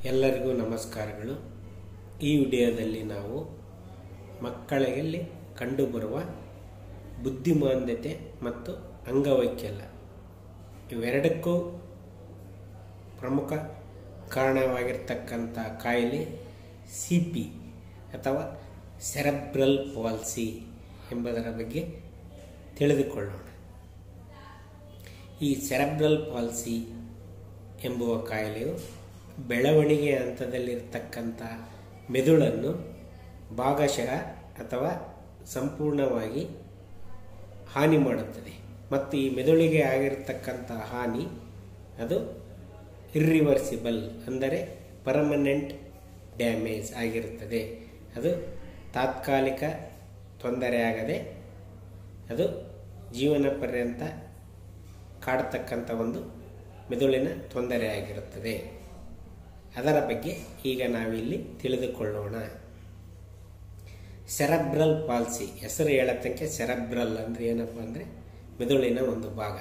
ಎಲ್ಲರಿಗೂ ನಮಸ್ಕಾರಗಳು ಈ ವಿಡಿಯೋದಲ್ಲಿ ನಾವು ಮಕ್ಕಳಿಗೆ ಕಂಡುಬರುವ ಬುದ್ಧಿಮಾಂದ್ಯತೆ ಮತ್ತು ಅಂಗವೈಕಲ್ಯ ಇವೆರಡಕ್ಕೂ ಪ್ರಮುಖ ಕಾರಣವಾಗಿರ್ತಕ್ಕಂಥ ಕಾಯಿಲೆ ಸಿ ಪಿ ಅಥವಾ ಸೆರೆಬ್ರಲ್ ಪಾಲ್ಸಿ ಎಂಬುದರ ಬಗ್ಗೆ ತಿಳಿದುಕೊಳ್ಳೋಣ ಈ ಸೆರೆಬ್ರಲ್ ಪಾಲ್ಸಿ ಎಂಬುವ ಕಾಯಿಲೆಯು ಬೆಳವಣಿಗೆ ಹಂತದಲ್ಲಿರ್ತಕ್ಕಂಥ ಮೆದುಳನ್ನು ಭಾಗಶಃ ಅಥವಾ ಸಂಪೂರ್ಣವಾಗಿ ಹಾನಿ ಮಾಡುತ್ತದೆ ಮತ್ತು ಈ ಮೆದುಳಿಗೆ ಆಗಿರತಕ್ಕಂಥ ಹಾನಿ ಅದು ಇರ್ರಿವರ್ಸಿಬಲ್ ಅಂದರೆ ಪರ್ಮನೆಂಟ್ ಡ್ಯಾಮೇಜ್ ಆಗಿರುತ್ತದೆ ಅದು ತಾತ್ಕಾಲಿಕ ತೊಂದರೆಯಾಗದೆ ಅದು ಜೀವನ ಪರ್ಯಂತ ಕಾಡ್ತಕ್ಕಂಥ ಒಂದು ಮೆದುಳಿನ ತೊಂದರೆಯಾಗಿರುತ್ತದೆ ಅದರ ಬಗ್ಗೆ ಈಗ ನಾವಿಲ್ಲಿ ತಿಳಿದುಕೊಳ್ಳೋಣ ಸೆರಬ್ರಲ್ ಪಾಲ್ಸಿ ಹೆಸರು ಹೇಳತ್ತಂಗೆ ಸೆರಬ್ರಲ್ ಅಂದರೆ ಏನಪ್ಪ ಅಂದರೆ ಮೆದುಳಿನ ಒಂದು ಭಾಗ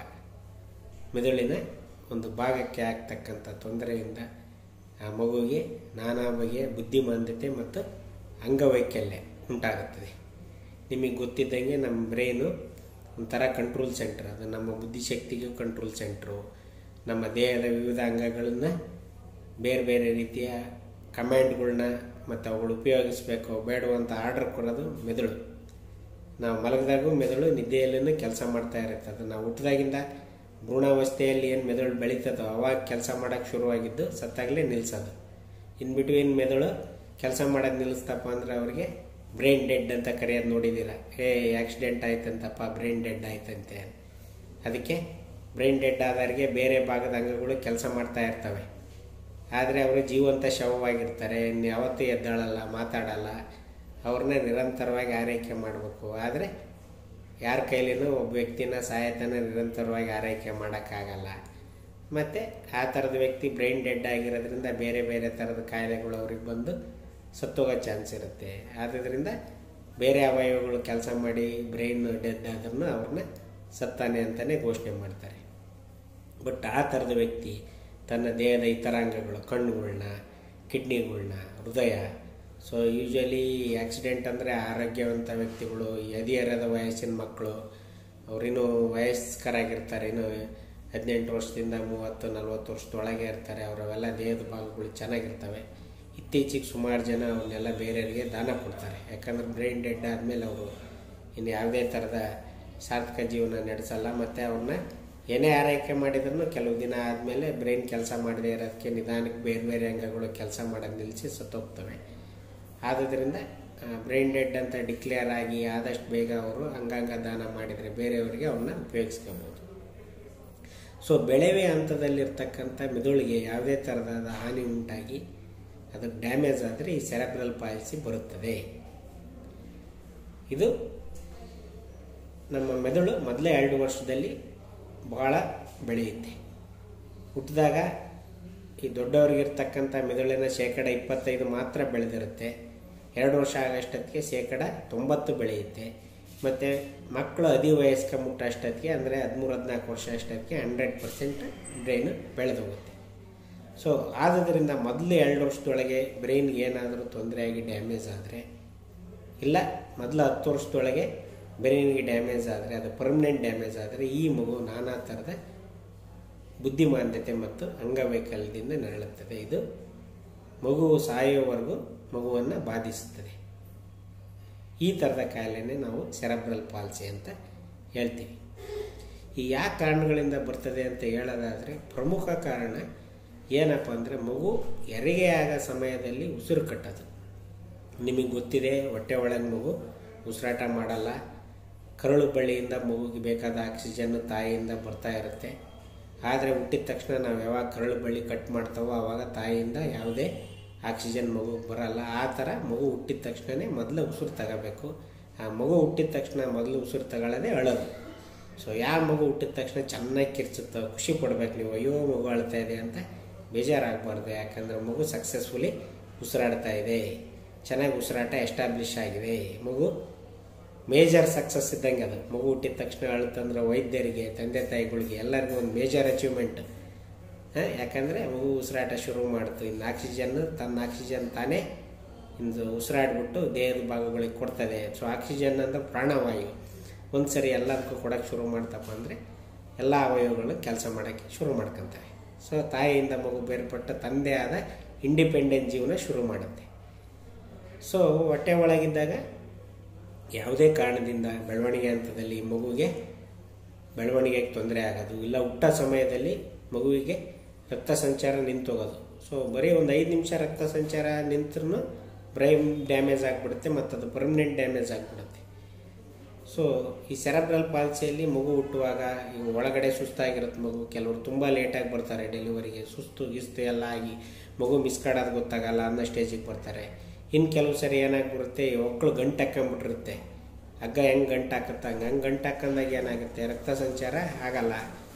ಮೆದುಳಿನ ಒಂದು ಭಾಗಕ್ಕೆ ಆಗ್ತಕ್ಕಂಥ ತೊಂದರೆಯಿಂದ ಆ ಮಗುವಿಗೆ ನಾನಾ ಬಗೆಯ ಬುದ್ಧಿಮಾಂದ್ಯತೆ ಮತ್ತು ಅಂಗವೈಕಲ್ಯ ಉಂಟಾಗುತ್ತದೆ ನಿಮಗೆ ಗೊತ್ತಿದ್ದಂಗೆ ನಮ್ಮ ಬ್ರೈನು ಒಂಥರ ಕಂಟ್ರೋಲ್ ಸೆಂಟರ್ ಅದು ನಮ್ಮ ಬುದ್ಧಿಶಕ್ತಿಗೂ ಕಂಟ್ರೋಲ್ ಸೆಂಟ್ರು ನಮ್ಮ ದೇಹದ ವಿವಿಧ ಅಂಗಗಳನ್ನು ಬೇರೆ ಬೇರೆ ರೀತಿಯ ಕಮ್ಯಾಂಡ್ಗಳನ್ನ ಮತ್ತು ಅವುಗಳು ಉಪಯೋಗಿಸಬೇಕು ಬೇಡವು ಅಂತ ಆರ್ಡರ್ ಕೊಡೋದು ಮೆದುಳು ನಾವು ಮಲಗಿದಾಗೂ ಮೆದುಳು ನಿದ್ದೆಯಲ್ಲೂ ಕೆಲಸ ಮಾಡ್ತಾ ಇರುತ್ತೆ ಅದು ನಾವು ಹುಟ್ಟಿದಾಗಿಂದ ಭ್ರೂಣಾವಸ್ಥೆಯಲ್ಲಿ ಏನು ಮೆದುಳು ಬೆಳೀತದೋ ಅವಾಗ ಕೆಲಸ ಮಾಡೋಕ್ಕೆ ಶುರುವಾಗಿದ್ದು ಸತ್ತಾಗಲೇ ನಿಲ್ಲಿಸೋದು ಇನ್ ಬಿಟ್ವೀನ್ ಮೆದುಳು ಕೆಲಸ ಮಾಡೋದು ನಿಲ್ಲಿಸ್ತಪ್ಪ ಅಂದರೆ ಅವ್ರಿಗೆ ಬ್ರೈನ್ ಡೆಡ್ ಅಂತ ಕರೆಯೋದು ನೋಡಿದ್ದೀರ ಏ ಆಕ್ಸಿಡೆಂಟ್ ಆಯ್ತಂತಪ್ಪ ಬ್ರೈನ್ ಡೆಡ್ ಆಯ್ತಂತೆ ಅದಕ್ಕೆ ಬ್ರೈನ್ ಡೆಡ್ ಆದವರಿಗೆ ಬೇರೆ ಭಾಗದ ಅಂಗಗಳು ಕೆಲಸ ಮಾಡ್ತಾ ಇರ್ತವೆ ಆದರೆ ಅವರು ಜೀವಂತ ಶವವಾಗಿರ್ತಾರೆ ಇನ್ನು ಯಾವತ್ತೂ ಎದ್ದಾಳಲ್ಲ ಮಾತಾಡಲ್ಲ ಅವ್ರನ್ನ ನಿರಂತರವಾಗಿ ಆರೈಕೆ ಮಾಡಬೇಕು ಆದರೆ ಯಾರ ಕೈಲಿನೂ ಒಬ್ಬ ವ್ಯಕ್ತಿನ ಸಾಯತನ ನಿರಂತರವಾಗಿ ಆರೈಕೆ ಮಾಡೋಕ್ಕಾಗಲ್ಲ ಮತ್ತು ಆ ಥರದ ವ್ಯಕ್ತಿ ಬ್ರೈನ್ ಡೆಡ್ ಆಗಿರೋದ್ರಿಂದ ಬೇರೆ ಬೇರೆ ಥರದ ಕಾಯಿಲೆಗಳು ಅವ್ರಿಗೆ ಬಂದು ಸತ್ತೋಗೋ ಚಾನ್ಸ್ ಇರುತ್ತೆ ಆದ್ದರಿಂದ ಬೇರೆ ಅವಯವಗಳು ಕೆಲಸ ಮಾಡಿ ಬ್ರೈನ್ ಡೆಡ್ ಆದ್ರೂ ಅವ್ರನ್ನ ಸತ್ತಾನೆ ಅಂತಲೇ ಘೋಷಣೆ ಮಾಡ್ತಾರೆ ಬಟ್ ಆ ಥರದ ವ್ಯಕ್ತಿ ತನ್ನ ದೇಹದ ಇತರ ಅಂಗಗಳು ಕಣ್ಣುಗಳನ್ನ ಕಿಡ್ನಿಗಳನ್ನ ಹೃದಯ ಸೊ ಯೂಶ್ವಲಿ ಆಕ್ಸಿಡೆಂಟ್ ಅಂದರೆ ಆರೋಗ್ಯವಂತ ವ್ಯಕ್ತಿಗಳು ಹದಿಹರದ ವಯಸ್ಸಿನ ಮಕ್ಕಳು ಅವರಿನ್ನೂ ವಯಸ್ಕರಾಗಿರ್ತಾರೆ ಇನ್ನು ಹದಿನೆಂಟು ವರ್ಷದಿಂದ ಮೂವತ್ತು ನಲ್ವತ್ತು ವರ್ಷದೊಳಗೆ ಇರ್ತಾರೆ ಅವರವೆಲ್ಲ ದೇಹದ ಭಾಗಗಳು ಚೆನ್ನಾಗಿರ್ತವೆ ಇತ್ತೀಚೆಗೆ ಸುಮಾರು ಜನ ಅವನ್ನೆಲ್ಲ ಬೇರೆಯವರಿಗೆ ದಾನ ಕೊಡ್ತಾರೆ ಯಾಕಂದ್ರೆ ಬ್ರೈನ್ ಡೆಡ್ ಆದಮೇಲೆ ಅವರು ಇನ್ನು ಯಾವುದೇ ಥರದ ಸಾರ್ಥಕ ಜೀವನ ನಡೆಸಲ್ಲ ಮತ್ತು ಅವ್ರನ್ನ ಏನೇ ಆರೈಕೆ ಮಾಡಿದ್ರು ಕೆಲವು ದಿನ ಆದಮೇಲೆ ಬ್ರೈನ್ ಕೆಲಸ ಮಾಡದೇ ಇರೋದಕ್ಕೆ ನಿಧಾನಕ್ಕೆ ಬೇರೆ ಬೇರೆ ಅಂಗಗಳು ಕೆಲಸ ಮಾಡೋದು ನಿಲ್ಲಿಸಿ ಸತ್ತೋಗ್ತವೆ ಆದುದರಿಂದ ಬ್ರೈನ್ ಡೆಡ್ ಅಂತ ಡಿಕ್ಲೇರ್ ಆಗಿ ಆದಷ್ಟು ಬೇಗ ಅವರು ಅಂಗಾಂಗ ದಾನ ಮಾಡಿದರೆ ಬೇರೆಯವರಿಗೆ ಅವನ್ನ ಉಪಯೋಗಿಸ್ಕೋಬೋದು ಸೊ ಬೆಳೆವೆ ಹಂತದಲ್ಲಿರ್ತಕ್ಕಂಥ ಮೆದುಳಿಗೆ ಯಾವುದೇ ಥರದಾದ ಹಾನಿ ಉಂಟಾಗಿ ಅದು ಡ್ಯಾಮೇಜ್ ಆದರೆ ಈ ಸೆರೆಬ್ರಲ್ ಪಾಲಿಸಿ ಬರುತ್ತದೆ ಇದು ನಮ್ಮ ಮೆದುಳು ಮೊದಲೇ ಎರಡು ವರ್ಷದಲ್ಲಿ ಬಹಳ ಬೆಳೆಯುತ್ತೆ ಹುಟ್ಟಿದಾಗ ಈ ದೊಡ್ಡವರಿಗಿರ್ತಕ್ಕಂಥ ಮೆದುಳಿನ ಶೇಕಡ ಇಪ್ಪತ್ತೈದು ಮಾತ್ರ ಬೆಳೆದಿರುತ್ತೆ ಎರಡು ವರ್ಷ ಆಗಷ್ಟೊತ್ತಿಗೆ ಶೇಕಡ ತೊಂಬತ್ತು ಬೆಳೆಯುತ್ತೆ ಮತ್ತು ಮಕ್ಕಳು ಅತಿ ವಯಸ್ಕ ಮುಟ್ಟ ಅಷ್ಟೊತ್ತಿಗೆ ಅಂದರೆ ಹದಿಮೂರು ಹದಿನಾಲ್ಕು ವರ್ಷ ಅಷ್ಟೊತ್ತಿಗೆ ಹಂಡ್ರೆಡ್ ಪರ್ಸೆಂಟ್ ಬ್ರೈನು ಬೆಳೆದೋಗುತ್ತೆ ಸೊ ಆದುದರಿಂದ ಮೊದಲು ಎರಡು ವರ್ಷದೊಳಗೆ ಬ್ರೈನ್ಗೆ ಏನಾದರೂ ತೊಂದರೆಯಾಗಿ ಡ್ಯಾಮೇಜ್ ಆದರೆ ಇಲ್ಲ ಮೊದಲು ಹತ್ತು ವರ್ಷದೊಳಗೆ ಬ್ರೈನ್ಗೆ ಡ್ಯಾಮೇಜ್ ಆದರೆ ಅದು ಪರ್ಮನೆಂಟ್ ಡ್ಯಾಮೇಜ್ ಆದರೆ ಈ ಮಗು ನಾನಾ ಥರದ ಬುದ್ಧಿಮಾಂದ್ಯತೆ ಮತ್ತು ಅಂಗವೈಕಲ್ಯದಿಂದ ನರಳುತ್ತದೆ ಇದು ಮಗುವು ಸಾಯುವವರೆಗೂ ಮಗುವನ್ನು ಬಾಧಿಸುತ್ತದೆ ಈ ಥರದ ಕಾಯಿಲೆನೇ ನಾವು ಸೆರೆಬ್ರಲ್ ಪಾಲ್ಸಿ ಅಂತ ಹೇಳ್ತೀವಿ ಈ ಯಾವ ಕಾರಣಗಳಿಂದ ಬರ್ತದೆ ಅಂತ ಹೇಳೋದಾದರೆ ಪ್ರಮುಖ ಕಾರಣ ಏನಪ್ಪ ಅಂದರೆ ಮಗು ಹೆರಿಗೆ ಆಗೋ ಸಮಯದಲ್ಲಿ ಉಸಿರು ಕಟ್ಟೋದು ನಿಮಗೆ ಗೊತ್ತಿದೆ ಹೊಟ್ಟೆ ಒಳಗೆ ಮಗು ಉಸಿರಾಟ ಮಾಡಲ್ಲ ಕರಳು ಬಳ್ಳಿಯಿಂದ ಮಗುಗೆ ಬೇಕಾದ ಆಕ್ಸಿಜನ್ ತಾಯಿಯಿಂದ ಬರ್ತಾ ಇರುತ್ತೆ ಆದರೆ ಹುಟ್ಟಿದ ತಕ್ಷಣ ನಾವು ಯಾವಾಗ ಕರಳು ಬಳ್ಳಿ ಕಟ್ ಮಾಡ್ತಾವೋ ಆವಾಗ ತಾಯಿಯಿಂದ ಯಾವುದೇ ಆಕ್ಸಿಜನ್ ಮಗುಗೆ ಬರಲ್ಲ ಆ ಥರ ಮಗು ಹುಟ್ಟಿದ ತಕ್ಷಣವೇ ಮೊದಲು ಉಸಿರು ತಗೋಬೇಕು ಆ ಮಗು ಹುಟ್ಟಿದ ತಕ್ಷಣ ಮೊದಲು ಉಸಿರು ತಗೊಳ್ಳೋದೇ ಅಳೋದು ಸೊ ಯಾವ ಮಗು ಹುಟ್ಟಿದ ತಕ್ಷಣ ಚೆನ್ನಾಗಿ ಕಿರ್ಚುತ್ತೋ ಖುಷಿ ಪಡ್ಬೇಕು ನೀವು ಅಯ್ಯೋ ಮಗು ಅಳ್ತಾ ಇದೆ ಅಂತ ಬೇಜಾರಾಗಬಾರ್ದು ಯಾಕಂದರೆ ಮಗು ಸಕ್ಸಸ್ಫುಲಿ ಉಸಿರಾಡ್ತಾ ಇದೆ ಚೆನ್ನಾಗಿ ಉಸಿರಾಟ ಎಸ್ಟಾಬ್ಲಿಷ್ ಆಗಿದೆ ಮಗು ಮೇಜರ್ ಸಕ್ಸಸ್ ಇದ್ದಂಗೆ ಅದು ಮಗು ಹುಟ್ಟಿದ ತಕ್ಷಣ ಅಳುತ್ತಂದ್ರೆ ವೈದ್ಯರಿಗೆ ತಂದೆ ತಾಯಿಗಳಿಗೆ ಎಲ್ಲರಿಗೂ ಒಂದು ಮೇಜರ್ ಅಚೀವ್ಮೆಂಟ್ ಹಾಂ ಯಾಕಂದರೆ ಮಗು ಉಸಿರಾಟ ಶುರು ಮಾಡ್ತು ಇನ್ನು ಆಕ್ಸಿಜನ್ ತನ್ನ ಆಕ್ಸಿಜನ್ ತಾನೇ ಇಂದು ಉಸಿರಾಡ್ಬಿಟ್ಟು ದೇಹದ ಭಾಗಗಳಿಗೆ ಕೊಡ್ತದೆ ಸೊ ಆಕ್ಸಿಜನ್ ಅಂದರೆ ಪ್ರಾಣವಾಯು ಒಂದು ಸರಿ ಎಲ್ಲದಕ್ಕೂ ಕೊಡೋಕ್ಕೆ ಶುರು ಮಾಡ್ತಪ್ಪ ಅಂದರೆ ಎಲ್ಲ ಅವಯವಗಳು ಕೆಲಸ ಮಾಡೋಕ್ಕೆ ಶುರು ಮಾಡ್ಕೊತವೆ ಸೊ ತಾಯಿಯಿಂದ ಮಗು ಬೇರ್ಪಟ್ಟು ತಂದೆ ಆದ ಇಂಡಿಪೆಂಡೆಂಟ್ ಜೀವನ ಶುರು ಮಾಡುತ್ತೆ ಸೊ ಹೊಟ್ಟೆ ಒಳಗಿದ್ದಾಗ ಯಾವುದೇ ಕಾರಣದಿಂದ ಬೆಳವಣಿಗೆ ಹಂತದಲ್ಲಿ ಮಗುವಿಗೆ ಬೆಳವಣಿಗೆಗೆ ತೊಂದರೆ ಆಗೋದು ಇಲ್ಲ ಹುಟ್ಟ ಸಮಯದಲ್ಲಿ ಮಗುವಿಗೆ ರಕ್ತ ಸಂಚಾರ ನಿಂತೋಗೋದು ಸೊ ಬರೀ ಒಂದು ಐದು ನಿಮಿಷ ರಕ್ತ ಸಂಚಾರ ನಿಂತ್ರೂ ಬ್ರೈನ್ ಡ್ಯಾಮೇಜ್ ಆಗಿಬಿಡುತ್ತೆ ಮತ್ತು ಅದು ಪರ್ಮನೆಂಟ್ ಡ್ಯಾಮೇಜ್ ಆಗಿಬಿಡುತ್ತೆ ಸೊ ಈ ಸೆರೆಬ್ರಲ್ ಪಾಲ್ಸಿಯಲ್ಲಿ ಮಗು ಹುಟ್ಟುವಾಗ ಈಗ ಒಳಗಡೆ ಸುಸ್ತಾಗಿರುತ್ತೆ ಮಗು ಕೆಲವರು ತುಂಬ ಲೇಟಾಗಿ ಬರ್ತಾರೆ ಡೆಲಿವರಿಗೆ ಸುಸ್ತು ಗಿಸ್ತು ಎಲ್ಲ ಆಗಿ ಮಗು ಮಿಸ್ಕಾಡೋದು ಗೊತ್ತಾಗಲ್ಲ ಅನ್ನೋ ಸ್ಟೇಜಿಗೆ ಬರ್ತಾರೆ ಇನ್ನು ಕೆಲವು ಸರಿ ಏನಾಗ್ಬಿಡುತ್ತೆ ಒಕ್ಕಳು ಗಂಟು ಹಾಕೊಂಬಿಟ್ಟಿರುತ್ತೆ ಹಗ್ಗ ಹೆಂಗೆ ಗಂಟು ಹಾಕುತ್ತೆ ಹಂಗೆ ಹಂಗೆ ಗಂಟು ಹಾಕೊಂಡಾಗ ಏನಾಗುತ್ತೆ ರಕ್ತ ಸಂಚಾರ ಆಗಲ್ಲ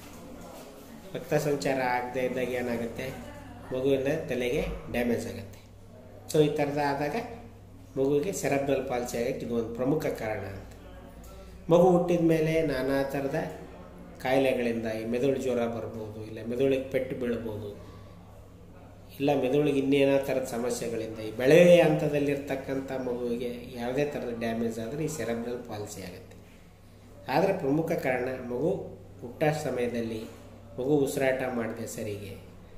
ರಕ್ತ ಸಂಚಾರ ಆಗದೆ ಇದ್ದಾಗ ಏನಾಗುತ್ತೆ ಮಗುವಿನ ತಲೆಗೆ ಡ್ಯಾಮೇಜ್ ಆಗುತ್ತೆ ಸೊ ಈ ಥರದ ಆದಾಗ ಮಗುವಿಗೆ ಸೆರಬ್ರಲ್ ಪಾಲ್ಸಿ ಆಗಕ್ಕೆ ಇದು ಒಂದು ಪ್ರಮುಖ ಕಾರಣ ಅಂತ ಮಗು ಹುಟ್ಟಿದ ಮೇಲೆ ನಾನಾ ಥರದ ಕಾಯಿಲೆಗಳಿಂದ ಈ ಮೆದುಳು ಜ್ವರ ಬರ್ಬೋದು ಇಲ್ಲ ಮೆದುಳಿಗೆ ಪೆಟ್ಟು ಬೀಳ್ಬೋದು ಇಲ್ಲ ಮೆದುಳಿಗೆ ಇನ್ನೇನೋ ಥರದ ಸಮಸ್ಯೆಗಳಿಂದ ಈ ಬೆಳೆಯ ಹಂತದಲ್ಲಿರ್ತಕ್ಕಂಥ ಮಗುವಿಗೆ ಯಾವುದೇ ಥರದ ಡ್ಯಾಮೇಜ್ ಆದರೆ ಈ ಸೆರೆಬ್ರಲ್ ಪಾಲಿಸಿ ಆಗುತ್ತೆ ಆದರೆ ಪ್ರಮುಖ ಕಾರಣ ಮಗು ಹುಟ್ಟ ಸಮಯದಲ್ಲಿ ಮಗು ಉಸಿರಾಟ ಮಾಡದೆ ಸರಿಗೆ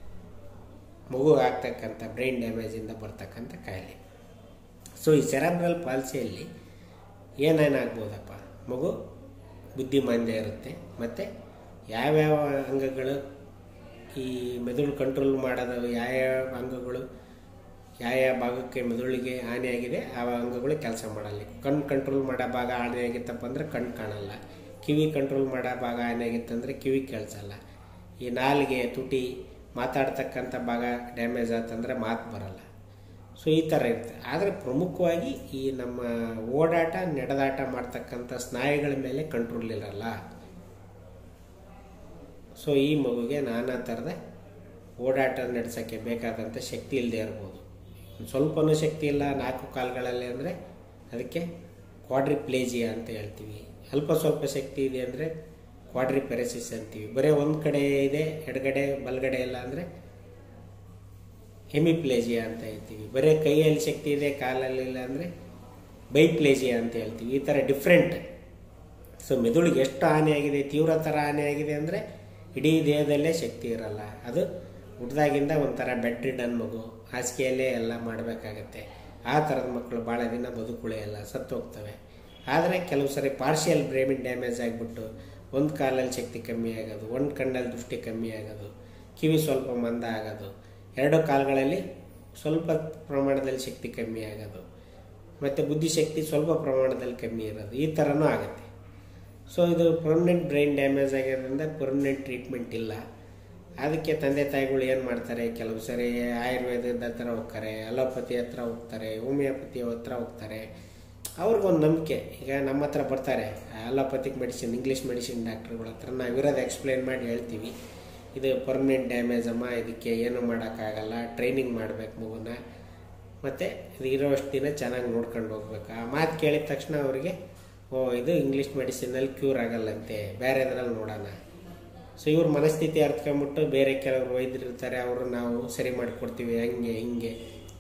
ಮಗು ಆಗ್ತಕ್ಕಂಥ ಬ್ರೈನ್ ಡ್ಯಾಮೇಜಿಂದ ಬರ್ತಕ್ಕಂಥ ಕಾಯಿಲೆ ಸೊ ಈ ಸೆರೆಬ್ರಲ್ ಪಾಲಿಸಿಯಲ್ಲಿ ಏನೇನಾಗ್ಬೋದಪ್ಪ ಮಗು ಬುದ್ಧಿಮಾಂದ್ಯ ಇರುತ್ತೆ ಮತ್ತು ಯಾವ್ಯಾವ ಅಂಗಗಳು ಈ ಮೆದುಳು ಕಂಟ್ರೋಲ್ ಮಾಡೋದು ಯಾವ್ಯಾವ ಅಂಗಗಳು ಯಾವ್ಯಾವ ಭಾಗಕ್ಕೆ ಮೆದುಳಿಗೆ ಹಾನಿಯಾಗಿದೆ ಆ ಅಂಗಗಳು ಕೆಲಸ ಮಾಡಲ್ಲ ಕಣ್ಣು ಕಂಟ್ರೋಲ್ ಮಾಡೋ ಭಾಗ ಹಾನಿಯಾಗಿತ್ತಪ್ಪ ಅಂದರೆ ಕಣ್ಣು ಕಾಣಲ್ಲ ಕಿವಿ ಕಂಟ್ರೋಲ್ ಮಾಡೋ ಭಾಗ ಹಾನಿಯಾಗಿತ್ತಂದರೆ ಕಿವಿ ಕೇಳಿಸಲ್ಲ ಈ ನಾಲಿಗೆ ತುಟಿ ಮಾತಾಡ್ತಕ್ಕಂಥ ಭಾಗ ಡ್ಯಾಮೇಜ್ ಆತಂದರೆ ಮಾತು ಬರಲ್ಲ ಸೊ ಈ ಥರ ಇರುತ್ತೆ ಆದರೆ ಪ್ರಮುಖವಾಗಿ ಈ ನಮ್ಮ ಓಡಾಟ ನಡೆದಾಟ ಮಾಡ್ತಕ್ಕಂಥ ಸ್ನಾಯುಗಳ ಮೇಲೆ ಕಂಟ್ರೋಲ್ ಇರಲ್ಲ ಸೊ ಈ ಮಗುಗೆ ನಾನಾ ಥರದ ಓಡಾಟ ನಡೆಸೋಕ್ಕೆ ಬೇಕಾದಂಥ ಶಕ್ತಿ ಇಲ್ಲದೆ ಇರ್ಬೋದು ಸ್ವಲ್ಪನೂ ಶಕ್ತಿ ಇಲ್ಲ ನಾಲ್ಕು ಕಾಲುಗಳಲ್ಲಿ ಅಂದರೆ ಅದಕ್ಕೆ ಕ್ವಾಡ್ರಿಪ್ಲೇಜಿಯಾ ಅಂತ ಹೇಳ್ತೀವಿ ಅಲ್ಪ ಸ್ವಲ್ಪ ಶಕ್ತಿ ಇದೆ ಅಂದರೆ ಕ್ವಾಡ್ರಿಪೆರೆಸಿಸ್ ಅಂತೀವಿ ಬರೀ ಒಂದು ಕಡೆ ಇದೆ ಎಡಗಡೆ ಬಲಗಡೆ ಇಲ್ಲ ಅಂದರೆ ಹೆಮಿಪ್ಲೇಜಿಯಾ ಅಂತ ಹೇಳ್ತೀವಿ ಬರೀ ಕೈಯಲ್ಲಿ ಶಕ್ತಿ ಇದೆ ಕಾಲಲ್ಲಿ ಇಲ್ಲ ಅಂದರೆ ಬೈಪ್ಲೇಜಿಯಾ ಅಂತ ಹೇಳ್ತೀವಿ ಈ ಥರ ಡಿಫ್ರೆಂಟ್ ಸೊ ಮೆದುಳಿಗೆ ಎಷ್ಟು ಹಾನಿಯಾಗಿದೆ ತೀವ್ರತರ ಹಾನಿಯಾಗಿದೆ ಅಂದರೆ ಇಡೀ ದೇಹದಲ್ಲೇ ಶಕ್ತಿ ಇರಲ್ಲ ಅದು ಹುಟ್ಟಿದಾಗಿಂದ ಒಂಥರ ಬೆಡ್ ರಿಡನ್ ಮಗು ಹಾಸಿಗೆಯಲ್ಲೇ ಎಲ್ಲ ಮಾಡಬೇಕಾಗತ್ತೆ ಆ ಥರದ ಮಕ್ಕಳು ಭಾಳ ದಿನ ಬದುಕುಳಿಯಲ್ಲ ಸತ್ತು ಹೋಗ್ತವೆ ಆದರೆ ಕೆಲವು ಸರಿ ಪಾರ್ಷಿಯಲ್ ಬ್ರೈನ್ ಡ್ಯಾಮೇಜ್ ಆಗಿಬಿಟ್ಟು ಒಂದು ಕಾಲಲ್ಲಿ ಶಕ್ತಿ ಕಮ್ಮಿ ಆಗೋದು ಒಂದು ಕಣ್ಣಲ್ಲಿ ದೃಷ್ಟಿ ಕಮ್ಮಿ ಆಗೋದು ಕಿವಿ ಸ್ವಲ್ಪ ಮಂದ ಆಗೋದು ಎರಡು ಕಾಲುಗಳಲ್ಲಿ ಸ್ವಲ್ಪ ಪ್ರಮಾಣದಲ್ಲಿ ಶಕ್ತಿ ಕಮ್ಮಿ ಆಗೋದು ಮತ್ತು ಬುದ್ಧಿಶಕ್ತಿ ಸ್ವಲ್ಪ ಪ್ರಮಾಣದಲ್ಲಿ ಕಮ್ಮಿ ಇರೋದು ಈ ಥರನೂ ಆಗುತ್ತೆ ಸೊ ಇದು ಪರ್ಮನೆಂಟ್ ಬ್ರೈನ್ ಡ್ಯಾಮೇಜ್ ಆಗಿರೋದ್ರಿಂದ ಪರ್ಮನೆಂಟ್ ಟ್ರೀಟ್ಮೆಂಟ್ ಇಲ್ಲ ಅದಕ್ಕೆ ತಂದೆ ತಾಯಿಗಳು ಏನು ಮಾಡ್ತಾರೆ ಕೆಲವು ಸರಿ ಆಯುರ್ವೇದದ ಹತ್ರ ಹೋಗ್ತಾರೆ ಅಲೋಪತಿ ಹತ್ರ ಹೋಗ್ತಾರೆ ಹೋಮಿಯೋಪತಿ ಹತ್ರ ಹೋಗ್ತಾರೆ ಅವ್ರಿಗೊಂದು ನಂಬಿಕೆ ಈಗ ನಮ್ಮ ಹತ್ರ ಬರ್ತಾರೆ ಅಲೋಪತಿಕ್ ಮೆಡಿಸಿನ್ ಇಂಗ್ಲೀಷ್ ಮೆಡಿಸಿನ್ ಡಾಕ್ಟ್ರುಗಳ ಹತ್ರ ನಾವು ಇರೋದು ಎಕ್ಸ್ಪ್ಲೈನ್ ಮಾಡಿ ಹೇಳ್ತೀವಿ ಇದು ಪರ್ಮನೆಂಟ್ ಡ್ಯಾಮೇಜ್ ಅಮ್ಮ ಇದಕ್ಕೆ ಏನು ಮಾಡೋಕ್ಕಾಗಲ್ಲ ಟ್ರೈನಿಂಗ್ ಮಾಡಬೇಕು ಮಗುನ ಮತ್ತು ಇದು ಇರೋಷ್ಟು ದಿನ ಚೆನ್ನಾಗಿ ನೋಡ್ಕೊಂಡು ಹೋಗ್ಬೇಕು ಆ ಮಾತು ಕೇಳಿದ ತಕ್ಷಣ ಅವರಿಗೆ ಓ ಇದು ಇಂಗ್ಲೀಷ್ ಮೆಡಿಸಿನಲ್ಲಿ ಕ್ಯೂರ್ ಆಗಲ್ಲಂತೆ ಬೇರೆದ್ರಲ್ಲಿ ನೋಡೋಣ ಸೊ ಇವ್ರ ಮನಸ್ಥಿತಿ ಅರ್ತ್ಕೊಂಬಿಟ್ಟು ಬೇರೆ ಕೆಲವರು ವೈದ್ಯರು ಇರ್ತಾರೆ ಅವರು ನಾವು ಸರಿ ಮಾಡಿಕೊಡ್ತೀವಿ ಹಂಗೆ ಹಿಂಗೆ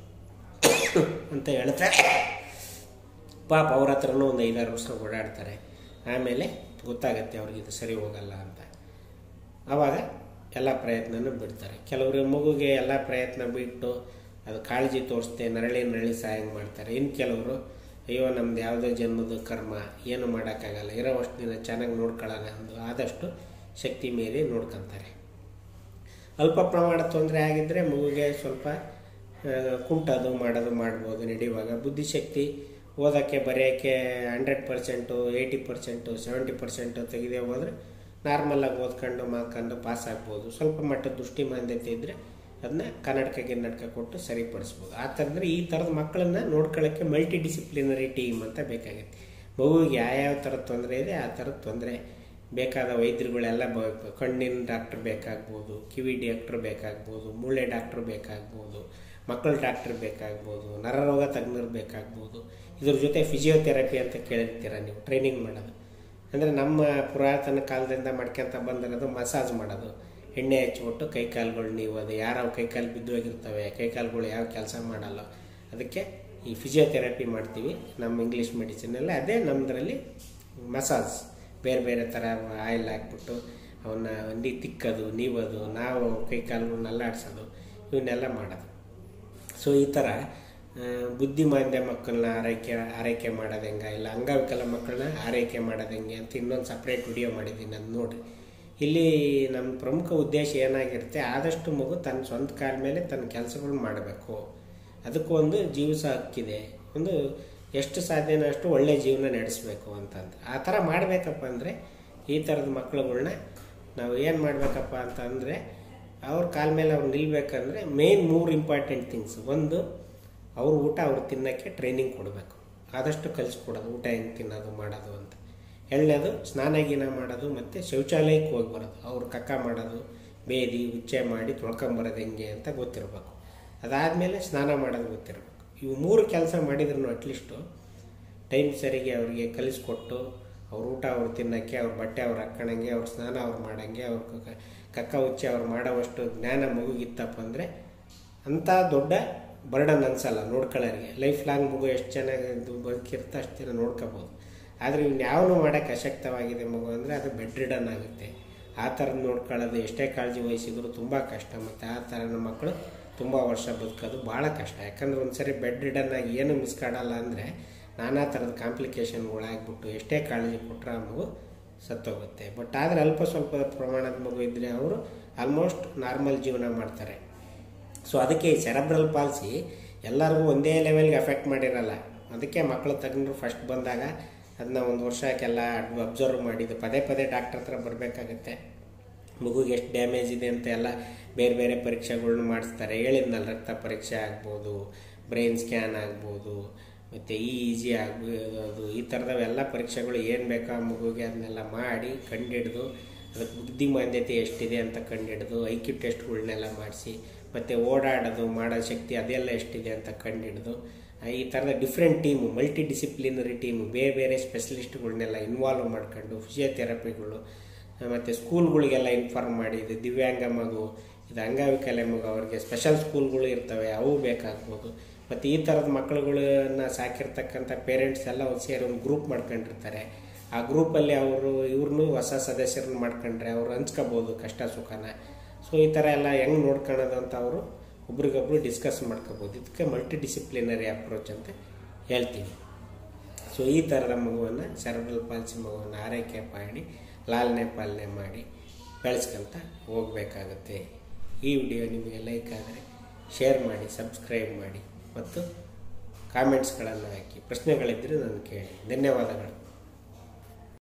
ಅಂತ ಹೇಳ್ತಾರೆ ಪಾಪ ಅವ್ರ ಹತ್ರನೂ ಒಂದು ಐದಾರು ವರ್ಷ ಓಡಾಡ್ತಾರೆ ಆಮೇಲೆ ಗೊತ್ತಾಗತ್ತೆ ಅವ್ರಿಗೆ ಇದು ಸರಿ ಹೋಗಲ್ಲ ಅಂತ ಆವಾಗ ಎಲ್ಲ ಪ್ರಯತ್ನನೂ ಬಿಡ್ತಾರೆ ಕೆಲವರು ಮಗುಗೆ ಎಲ್ಲ ಪ್ರಯತ್ನ ಬಿಟ್ಟು ಅದು ಕಾಳಜಿ ತೋರಿಸ್ತೆ ನರಳಿ ನರಳಿ ಸಹಾಯ ಮಾಡ್ತಾರೆ ಇನ್ನು ಕೆಲವರು ಅಯ್ಯೋ ನಮ್ದು ಯಾವುದೋ ಜನ್ಮದ ಕರ್ಮ ಏನು ಮಾಡೋಕ್ಕಾಗಲ್ಲ ಇರೋವಷ್ಟು ದಿನ ಚೆನ್ನಾಗಿ ನೋಡ್ಕೊಳ್ಳೋಣ ಅಂದು ಆದಷ್ಟು ಶಕ್ತಿ ಮೀರಿ ನೋಡ್ಕೊತಾರೆ ಅಲ್ಪ ಪ್ರಮಾಣ ತೊಂದರೆ ಆಗಿದ್ದರೆ ಮಗುಗೆ ಸ್ವಲ್ಪ ಕುಂಟೋದು ಮಾಡೋದು ಮಾಡ್ಬೋದು ನಡೆಯುವಾಗ ಬುದ್ಧಿಶಕ್ತಿ ಓದೋಕ್ಕೆ ಬರೆಯೋಕ್ಕೆ hundred percent eighty percent seventy percent ತೆಗೆದೇ ಹೋದರೆ ನಾರ್ಮಲಾಗಿ ಓದ್ಕೊಂಡು ಮಾಡ್ಕೊಂಡು ಪಾಸ್ ಆಗ್ಬೋದು ಸ್ವಲ್ಪ ಮಟ್ಟದ ದೃಷ್ಟಿ ಮಾಂದ್ಯತೆ ಇದ್ದರೆ ಅದನ್ನ ಕನ್ನಡಕ ಗಿನ್ನಡಕ ಕೊಟ್ಟು ಸರಿಪಡಿಸ್ಬೋದು ಆ ಥರದ್ರೆ ಈ ಥರದ ಮಕ್ಕಳನ್ನ ನೋಡ್ಕೊಳ್ಳೋಕ್ಕೆ ಮಲ್ಟಿ ಡಿಸಿಪ್ಲಿನರಿ ಟೀಮ್ ಅಂತ ಬೇಕಾಗುತ್ತೆ ಮಗುವಿಗೆ ಯಾವ್ಯಾವ ಥರದ ತೊಂದರೆ ಇದೆ ಆ ಥರದ ತೊಂದರೆ ಬೇಕಾದ ವೈದ್ಯರುಗಳೆಲ್ಲ ಬೇಕು ಕಣ್ಣಿನ ಡಾಕ್ಟ್ರ್ ಬೇಕಾಗ್ಬೋದು ಕಿವಿ ಡಾಕ್ಟ್ರ್ ಬೇಕಾಗ್ಬೋದು ಮೂಳೆ ಡಾಕ್ಟ್ರ್ ಬೇಕಾಗ್ಬೋದು ಮಕ್ಕಳ ಡಾಕ್ಟ್ರ್ ಬೇಕಾಗ್ಬೋದು ನರರೋಗ ತಜ್ಞರು ಬೇಕಾಗ್ಬೋದು ಇದ್ರ ಜೊತೆ ಫಿಸಿಯೋಥೆರಪಿ ಅಂತ ಕೇಳಿರ್ತೀರ ನೀವು ಟ್ರೈನಿಂಗ್ ಮಾಡೋದು ಅಂದರೆ ನಮ್ಮ ಪುರಾತನ ಕಾಲದಿಂದ ಮಾಡ್ಕೊತ ಬಂದಿರೋದು ಮಸಾಜ್ ಮಾಡೋದು ಎಣ್ಣೆ ಹಚ್ಬಿಟ್ಟು ಕೈಕಾಲುಗಳು ನೀವು ಅದು ಯಾರು ಕೈಕಾಲು ಬಿದ್ದೋಗಿರ್ತವೆ ಕೈಕಾಲುಗಳು ಯಾವ ಕೆಲಸ ಮಾಡಲ್ಲ ಅದಕ್ಕೆ ಈ ಫಿಸಿಯೋಥೆರಪಿ ಮಾಡ್ತೀವಿ ನಮ್ಮ ಇಂಗ್ಲೀಷ್ ಮೆಡಿಸಿನಲ್ಲಿ ಅದೇ ನಮ್ಮದ್ರಲ್ಲಿ ಮಸಾಜ್ ಬೇರೆ ಬೇರೆ ಥರ ಆಯಿಲ್ ಹಾಕ್ಬಿಟ್ಟು ಅವನ್ನ ನೀ ತಿಕ್ಕದು ನೀವೋದು ನಾವು ಕೈ ಕಾಲುಗಳನ್ನ ಅಲ್ಲಾಡ್ಸೋದು ಇವನ್ನೆಲ್ಲ ಮಾಡೋದು ಸೊ ಈ ಥರ ಆ, ಬುದ್ಧಿಮಾಂದ್ಯ ಮಕ್ಕಳನ್ನ ಆರೈಕೆ ಆರೈಕೆ ಮಾಡೋದು ಹೆಂಗೆ ಇಲ್ಲ ಅಂಗವಿಕಲ ಮಕ್ಕಳನ್ನ ಆರೈಕೆ ಮಾಡೋದು ಹೆಂಗೆ ಅಂತ ಇನ್ನೊಂದು ಸಪ್ರೇಟ್ ವಿಡಿಯೋ ಮಾಡಿದ್ದೀನಿ ಅದು ನೋಡಿ ಇಲ್ಲಿ ನಮ್ಮ ಪ್ರಮುಖ ಉದ್ದೇಶ ಏನಾಗಿರುತ್ತೆ ಆದಷ್ಟು ಮಗು ತನ್ನ ಸ್ವಂತ ಕಾಲ ಮೇಲೆ ತನ್ನ ಕೆಲಸಗಳು ಮಾಡಬೇಕು ಅದಕ್ಕೂ ಒಂದು ಜೀವಿಸ ಹಕ್ಕಿದೆ ಒಂದು ಎಷ್ಟು ಸಾಧ್ಯನೋ ಅಷ್ಟು ಒಳ್ಳೆಯ ಜೀವನ ನಡೆಸಬೇಕು ಅಂತಂದು ಆ ಥರ ಮಾಡಬೇಕಪ್ಪ ಅಂದರೆ ಈ ಥರದ ಮಕ್ಕಳುಗಳ್ನ ನಾವು ಏನು ಮಾಡಬೇಕಪ್ಪ ಅಂತ ಅಂದರೆ ಅವ್ರ ಕಾಲ ಮೇಲೆ ಅವ್ರು ನಿಲ್ಬೇಕಂದ್ರೆ ಮೇನ್ ಮೂರು ಇಂಪಾರ್ಟೆಂಟ್ ಥಿಂಗ್ಸ್ ಒಂದು ಅವ್ರ ಊಟ ಅವ್ರು ತಿನ್ನೋಕ್ಕೆ ಟ್ರೈನಿಂಗ್ ಕೊಡಬೇಕು ಆದಷ್ಟು ಕಲಿಸ್ಕೊಡೋದು ಊಟ ಹೆಂಗೆ ತಿನ್ನೋದು ಮಾಡೋದು ಅಂತ ಎರಡನೇದು ಸ್ನಾನ ಗೀನ ಮಾಡೋದು ಮತ್ತು ಶೌಚಾಲಯಕ್ಕೆ ಹೋಗಿ ಬರೋದು ಅವ್ರು ಕಕ್ಕ ಮಾಡೋದು ಬೇದಿ ಉಚ್ಚೆ ಮಾಡಿ ತೊಳ್ಕೊಂಬರೋದು ಹೆಂಗೆ ಅಂತ ಗೊತ್ತಿರಬೇಕು ಅದಾದಮೇಲೆ ಸ್ನಾನ ಮಾಡೋದು ಗೊತ್ತಿರಬೇಕು ಇವು ಮೂರು ಕೆಲಸ ಮಾಡಿದ್ರು ಅಟ್ಲೀಸ್ಟು ಟೈಮ್ ಸರಿಗೆ ಅವರಿಗೆ ಕಲಿಸ್ಕೊಟ್ಟು ಅವ್ರ ಊಟ ಅವ್ರು ತಿನ್ನೋಕ್ಕೆ ಅವ್ರ ಬಟ್ಟೆ ಅವ್ರು ಹಾಕ್ಕೊಳಂಗೆ ಅವ್ರ ಸ್ನಾನ ಅವ್ರು ಮಾಡೋಂಗೆ ಅವ್ರ ಕ- ಕಕ್ಕ ಉಚ್ಚೆ ಅವ್ರು ಮಾಡೋವಷ್ಟು ಜ್ಞಾನ ಮಗುಗಿತ್ತಪ್ಪ ಅಂದರೆ ಅಂಥ ದೊಡ್ಡ ಬರ್ಡನ್ ಅನ್ಸಲ್ಲ ನೋಡ್ಕೊಳ್ಳೋರಿಗೆ ಲೈಫ್ ಲಾಂಗ್ ಮಗು ಎಷ್ಟು ಚೆನ್ನಾಗಿ ಇದು ಬದುಕಿರುತ್ತೆ ಅಷ್ಟು ದಿನ ನೋಡ್ಕೋಬೋದು ಆದರೆ ಇವ್ನು ಯಾವನು ಮಾಡೋಕ್ಕೆ ಅಶಕ್ತವಾಗಿದೆ ಮಗು ಅಂದರೆ ಅದು ಬೆಡ್ ರಿಡನ್ ಆಗುತ್ತೆ ಆ ಥರದ್ದು ನೋಡ್ಕೊಳ್ಳೋದು ಎಷ್ಟೇ ಕಾಳಜಿ ವಹಿಸಿದ್ರು ತುಂಬ ಕಷ್ಟ ಮತ್ತು ಆ ಥರನ ಮಕ್ಕಳು ತುಂಬ ವರ್ಷ ಬದುಕೋದು ಭಾಳ ಕಷ್ಟ ಯಾಕಂದ್ರೆ ಒಂದ್ಸರಿ ಬೆಡ್ ರಿಡನ್ ಆಗಿ ಏನು ಮಿಸ್ ಕಾಡಲ್ಲ ಅಂದರೆ ನಾನಾ ಥರದ ಕಾಂಪ್ಲಿಕೇಶನ್ಗಳಾಗ್ಬಿಟ್ಟು ಎಷ್ಟೇ ಕಾಳಜಿ ಕೊಟ್ಟರೆ ಆ ಮಗು ಸತ್ತೋಗುತ್ತೆ ಬಟ್ ಆದರೆ ಅಲ್ಪ ಸ್ವಲ್ಪ ಪ್ರಮಾಣದ ಮಗು ಇದ್ದರೆ ಅವರು ಆಲ್ಮೋಸ್ಟ್ ನಾರ್ಮಲ್ ಜೀವನ ಮಾಡ್ತಾರೆ ಸೊ ಅದಕ್ಕೆ ಈ ಸೆರೆಬ್ರಲ್ ಪಾಲ್ಸಿ ಎಲ್ಲರಿಗೂ ಒಂದೇ ಲೆವೆಲ್ಗೆ ಎಫೆಕ್ಟ್ ಮಾಡಿರಲ್ಲ ಅದಕ್ಕೆ ಮಕ್ಕಳು ತಗೊಂಡ್ರು ಫಸ್ಟ್ ಬಂದಾಗ ಅದನ್ನ ಒಂದು ವರ್ಷಕ್ಕೆಲ್ಲ ಅಬ್ಸರ್ವ್ ಮಾಡಿದ್ದು ಪದೇ ಪದೇ ಡಾಕ್ಟರ್ ಹತ್ರ ಬರಬೇಕಾಗತ್ತೆ ಮಗುಗೆ ಎಷ್ಟು ಡ್ಯಾಮೇಜ್ ಇದೆ ಅಂತ ಎಲ್ಲ ಬೇರೆ ಬೇರೆ ಪರೀಕ್ಷೆಗಳ್ನ ಮಾಡಿಸ್ತಾರೆ ಹೇಳಿದ್ನಲ್ಲ ರಕ್ತ ಪರೀಕ್ಷೆ ಆಗ್ಬೋದು ಬ್ರೈನ್ ಸ್ಕ್ಯಾನ್ ಆಗ್ಬೋದು ಮತ್ತು ಇ ಇ ಜಿ ಆಗ್ಬೋದು ಈ ಥರದವೆಲ್ಲ ಪರೀಕ್ಷೆಗಳು ಏನು ಬೇಕೋ ಆ ಮಗುಗೆ ಅದನ್ನೆಲ್ಲ ಮಾಡಿ ಕಂಡಿಡಿದು ಅದಕ್ಕೆ ಬುದ್ಧಿಮಾಂದ್ಯತೆ ಎಷ್ಟಿದೆ ಅಂತ ಕಂಡಿಡಿದು ಐ ಕ್ಯೂ ಟೆಸ್ಟ್ಗಳ್ನೆಲ್ಲ ಮಾಡಿಸಿ ಮತ್ತು ಓಡಾಡೋದು ಮಾಡೋ ಶಕ್ತಿ ಅದೆಲ್ಲ ಎಷ್ಟಿದೆ ಅಂತ ಕಂಡಿಡಿದು ಈ ಥರದ different team multi disciplinary team ಬೇರೆ ಬೇರೆ ಸ್ಪೆಷಲಿಸ್ಟ್ಗಳ್ನೆಲ್ಲ ಇನ್ವಾಲ್ವ್ ಮಾಡ್ಕೊಂಡು ಫಿಸಿಯೋಥೆರಪಿಗಳು ಮತ್ತು ಸ್ಕೂಲ್ಗಳಿಗೆಲ್ಲ ಇನ್ಫಾರ್ಮ್ ಮಾಡಿ ಇದು ದಿವ್ಯಾಂಗ ಮಗು ಇದು ಅಂಗವಿಕಲೆ ಮಗು ಅವ್ರಿಗೆ ಸ್ಪೆಷಲ್ ಸ್ಕೂಲ್ಗಳು ಇರ್ತವೆ ಅವು ಬೇಕಾಗ್ಬೋದು ಮತ್ತು ಈ ಥರದ ಮಕ್ಕಳುಗಳನ್ನ ಸಾಕಿರ್ತಕ್ಕಂಥ ಪೇರೆಂಟ್ಸ್ ಎಲ್ಲ ಒಂದು ಸೇರಿ ಒಂದು ಗ್ರೂಪ್ ಮಾಡ್ಕೊಂಡಿರ್ತಾರೆ ಆ ಗ್ರೂಪಲ್ಲಿ ಅವರು ಇವ್ರನ್ನೂ ಹೊಸ ಸದಸ್ಯರನ್ನ ಮಾಡ್ಕೊಂಡ್ರೆ ಅವ್ರು ಹಂಚ್ಕೋಬೋದು ಕಷ್ಟ ಸುಖನ ಸೊ ಈ ಥರ ಎಲ್ಲ ಹೆಂಗೆ ನೋಡ್ಕೊಳ್ಳೋದು ಅಂತ ಅವರು ಒಬ್ರಿಗೊಬ್ರು ಡಿಸ್ಕಸ್ ಮಾಡ್ಕೋಬೋದು ಇದಕ್ಕೆ ಮಲ್ಟಿ ಡಿಸಿಪ್ಲಿನರಿ ಅಪ್ರೋಚ್ ಅಂತ ಹೇಳ್ತೀವಿ ಸೊ ಈ ಥರದ ಮಗುವನ್ನು ಸೆರೆಬ್ರಲ್ ಪಾಲ್ಸಿ ಮಗುವನ್ನು ಆರೈಕೆ ಮಾಡಿ ಲಾಲನೆ ಪಾಲನೆ ಮಾಡಿ ಬೆಳೆಸ್ಕೊಂತ ಹೋಗಬೇಕಾಗುತ್ತೆ ಈ ವಿಡಿಯೋ ನಿಮಗೆ ಲೈಕ್ ಆದರೆ ಶೇರ್ ಮಾಡಿ ಸಬ್ಸ್ಕ್ರೈಬ್ ಮಾಡಿ ಮತ್ತು ಕಾಮೆಂಟ್ಸ್ಗಳನ್ನು ಹಾಕಿ ಪ್ರಶ್ನೆಗಳಿದ್ದರೆ ನಾನು ಕೇಳಿ ಧನ್ಯವಾದಗಳು